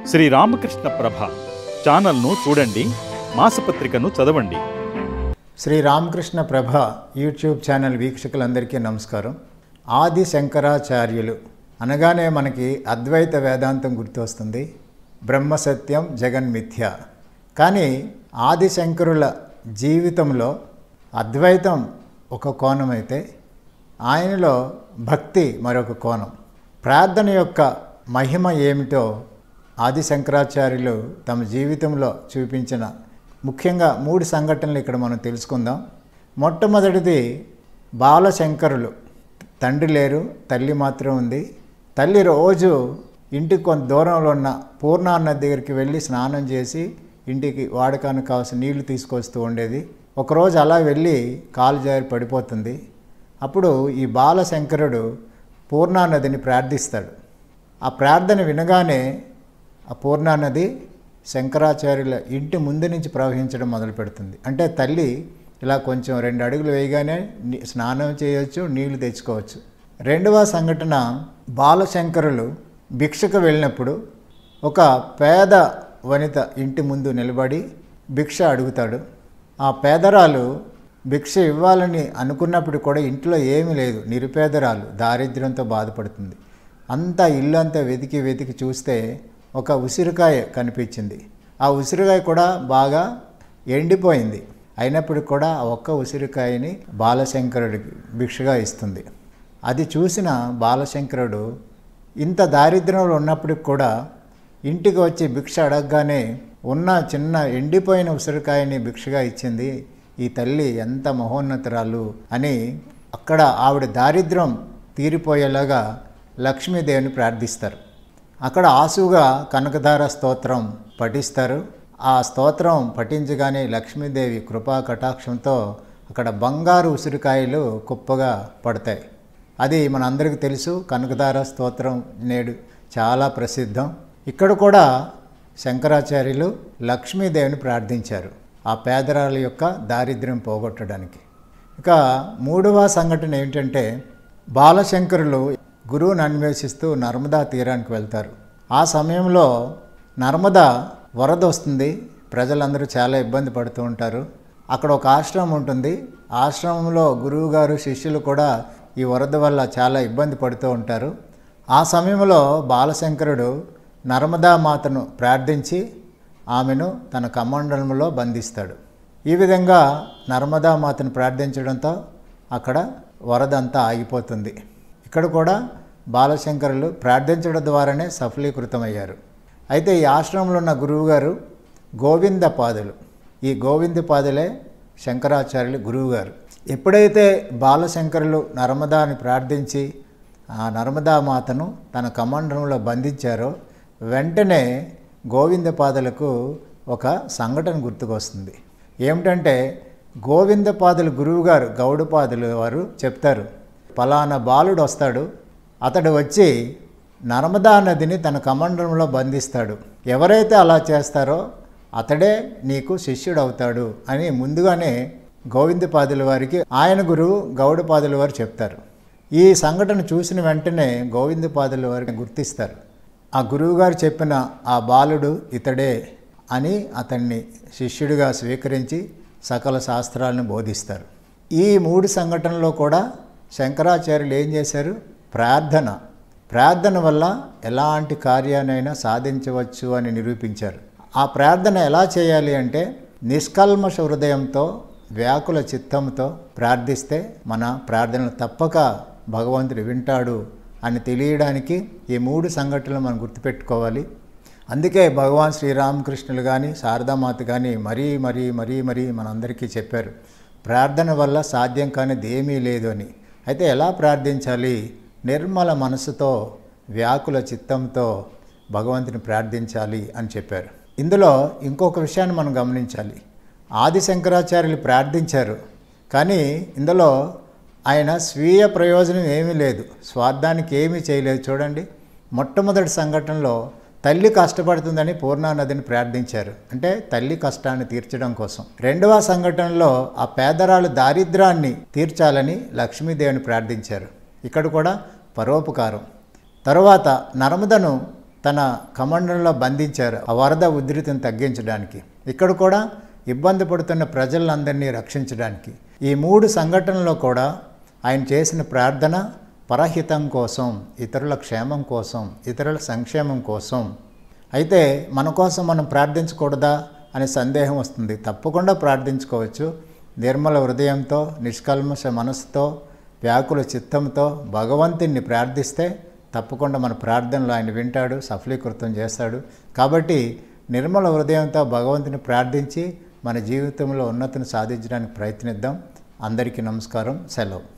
శ్రీ రామకృష్ణ ప్రభ ఛానల్ను చూడండి మాసపత్రికను చదవండి శ్రీ రామకృష్ణ ప్రభ యూట్యూబ్ ఛానల్ వీక్షకులందరికీ నమస్కారం ఆది శంకరాచార్యులు అనగానే మనకి అద్వైత వేదాంతం గుర్తొస్తుంది బ్రహ్మ సత్యం జగన్మిథ్య కానీ ఆది శంకరుల జీవితంలో అద్వైతం ఒక కోణం అయితే ఆయనలో భక్తి మరొక కోణం ప్రార్థన యొక్క మహిమ ఏమిటో ఆది శంకరాచార్యులు తమ జీవితంలో చూపించిన ముఖ్యంగా మూడు సంఘటనలు ఇక్కడ మనం తెలుసుకుందాం మొట్టమొదటిది బాలశంకరులు తండ్రి లేరు తల్లి మాత్రం ఉంది తల్లి రోజు ఇంటికి కొంత దూరంలో ఉన్న పూర్ణా నది దగ్గరికి వెళ్ళి స్నానం చేసి ఇంటికి వాడకానికి కావాల్సిన నీళ్లు తీసుకొస్తూ ఉండేది ఒకరోజు అలా వెళ్ళి కాలు జారి పడిపోతుంది అప్పుడు ఈ బాలశంకరుడు పూర్ణా నదిని ప్రార్థిస్తాడు ఆ ప్రార్థన వినగానే ఆ పూర్ణా నది శంకరాచార్యుల ఇంటి ముందు నుంచి ప్రవహించడం మొదలు పెడుతుంది అంటే తల్లి ఇలా కొంచెం రెండు అడుగులు వేయగానే ని- స్నానం చేయొచ్చు నీళ్లు తెచ్చుకోవచ్చు రెండవ సంఘటన బాలశంకరులు భిక్షకు వెళ్ళినప్పుడు ఒక పేద వనిత ఇంటి ముందు నిలబడి భిక్ష అడుగుతాడు ఆ పేదరాలు భిక్ష ఇవ్వాలని అనుకున్నప్పుడు కూడా ఇంట్లో ఏమీ లేదు నిరుపేదరాలు దారిద్ర్యంతో బాధపడుతుంది అంతా ఇల్లు అంతా వెతికి వెతికి చూస్తే ఒక ఉసిరికాయ కనిపించింది ఆ ఉసిరికాయ కూడా బాగా ఎండిపోయింది అయినప్పటికీ కూడా ఆ ఒక్క ఉసిరికాయని బాలశంకరుడికి భిక్షగా ఇస్తుంది అది చూసిన బాలశంకరుడు ఇంత దారిద్ర్యంలో ఉన్నప్పటికి కూడా ఇంటికి వచ్చి భిక్ష అడగగానే ఉన్న చిన్న ఎండిపోయిన ఉసిరికాయని భిక్షగా ఇచ్చింది ఈ తల్లి ఎంత మహోన్నతరాలు అని అక్కడ ఆవిడ దారిద్ర్యం తీరిపోయేలాగా లక్ష్మీదేవిని ప్రార్థిస్తారు అక్కడ ఆసుగా కనకధార స్తోత్రం పఠిస్తారు ఆ స్తోత్రం పఠించగానే లక్ష్మీదేవి కృపా కటాక్షంతో అక్కడ బంగారు ఉసిరికాయలు కుప్పగా పడతాయి అది మనందరికీ తెలుసు కనకధార స్తోత్రం నేడు చాలా ప్రసిద్ధం ఇక్కడ కూడా శంకరాచార్యులు లక్ష్మీదేవిని ప్రార్థించారు ఆ పేదరాల యొక్క దారిద్ర్యం పోగొట్టడానికి ఇక మూడవ సంఘటన ఏమిటంటే బాలశంకరులు గురువుని అన్వేషిస్తూ నర్మదా తీరానికి వెళ్తారు ఆ సమయంలో నర్మదా వరద వస్తుంది ప్రజలందరూ చాలా ఇబ్బంది పడుతూ ఉంటారు అక్కడ ఒక ఆశ్రమం ఉంటుంది ఆశ్రమంలో గురువు గారు శిష్యులు కూడా ఈ వరద వల్ల చాలా ఇబ్బంది పడుతూ ఉంటారు ఆ సమయంలో బాలశంకరుడు నర్మదా మాతను ప్రార్థించి ఆమెను తన కమండలంలో బంధిస్తాడు ఈ విధంగా నర్మదా మాతను ప్రార్థించడంతో అక్కడ వరద అంతా ఆగిపోతుంది ఇక్కడ కూడా బాలశంకరులు ప్రార్థించడం ద్వారానే సఫలీకృతమయ్యారు అయితే ఈ ఆశ్రమంలో ఉన్న గురువుగారు గోవిందపాదులు ఈ గోవిందపాదులే శంకరాచార్యులు గురువుగారు ఎప్పుడైతే బాలశంకరులు నర్మదాని ప్రార్థించి ఆ నర్మదా మాతను తన కమండలంలో బంధించారో వెంటనే గోవిందపాదులకు ఒక సంఘటన గుర్తుకొస్తుంది ఏమిటంటే గోవిందపాదులు గురువుగారు గౌడపాదులు వారు చెప్తారు పలానా బాలుడు వస్తాడు అతడు వచ్చి నర్మదా నదిని తన కమండలంలో బంధిస్తాడు ఎవరైతే అలా చేస్తారో అతడే నీకు శిష్యుడు అవుతాడు అని ముందుగానే గోవిందపాదుల వారికి ఆయన గురువు గౌడపాదుల వారు చెప్తారు ఈ సంఘటన చూసిన వెంటనే గోవిందపాదుల వారిని గుర్తిస్తారు ఆ గురువుగారు చెప్పిన ఆ బాలుడు ఇతడే అని అతన్ని శిష్యుడిగా స్వీకరించి సకల శాస్త్రాలను బోధిస్తారు ఈ మూడు సంఘటనలో కూడా శంకరాచార్యులు ఏం చేశారు ప్రార్థన ప్రార్థన వల్ల ఎలాంటి కార్యానైనా సాధించవచ్చు అని నిరూపించారు ఆ ప్రార్థన ఎలా చేయాలి అంటే నిష్కల్మష హృదయంతో వ్యాకుల చిత్తంతో ప్రార్థిస్తే మన ప్రార్థనలు తప్పక భగవంతుడు వింటాడు అని తెలియడానికి ఈ మూడు సంఘటనలు మనం గుర్తుపెట్టుకోవాలి అందుకే భగవాన్ శ్రీరామకృష్ణులు కానీ శారదామాత కానీ మరీ మరీ మరీ మరీ మనందరికీ చెప్పారు ప్రార్థన వల్ల సాధ్యం కానిది ఏమీ లేదు అని అయితే ఎలా ప్రార్థించాలి నిర్మల మనసుతో వ్యాకుల చిత్తంతో భగవంతుని ప్రార్థించాలి అని చెప్పారు ఇందులో ఇంకొక విషయాన్ని మనం గమనించాలి ఆది శంకరాచార్యులు ప్రార్థించారు కానీ ఇందులో ఆయన స్వీయ ప్రయోజనం ఏమీ లేదు స్వార్థానికి ఏమీ చేయలేదు చూడండి మొట్టమొదటి సంఘటనలో తల్లి కష్టపడుతుందని పూర్ణా నదిని ప్రార్థించారు అంటే తల్లి కష్టాన్ని తీర్చడం కోసం రెండవ సంఘటనలో ఆ పేదరాలు దారిద్రాన్ని తీర్చాలని లక్ష్మీదేవిని ప్రార్థించారు ఇక్కడ కూడా పరోపకారం తరువాత నర్మదను తన కమండంలో బంధించారు ఆ వరద ఉధృతిని తగ్గించడానికి ఇక్కడ కూడా ఇబ్బంది పడుతున్న ప్రజలందరినీ రక్షించడానికి ఈ మూడు సంఘటనలో కూడా ఆయన చేసిన ప్రార్థన పరహితం కోసం ఇతరుల క్షేమం కోసం ఇతరుల సంక్షేమం కోసం అయితే మన కోసం మనం ప్రార్థించకూడదా అనే సందేహం వస్తుంది తప్పకుండా ప్రార్థించుకోవచ్చు నిర్మల హృదయంతో నిష్కల్మష మనసుతో వ్యాకుల చిత్తంతో భగవంతుణ్ణి ప్రార్థిస్తే తప్పకుండా మన ప్రార్థనలు ఆయన వింటాడు సఫలీకృతం చేస్తాడు కాబట్టి నిర్మల హృదయంతో భగవంతుని ప్రార్థించి మన జీవితంలో ఉన్నతిని సాధించడానికి ప్రయత్నిద్దాం అందరికీ నమస్కారం సెలవు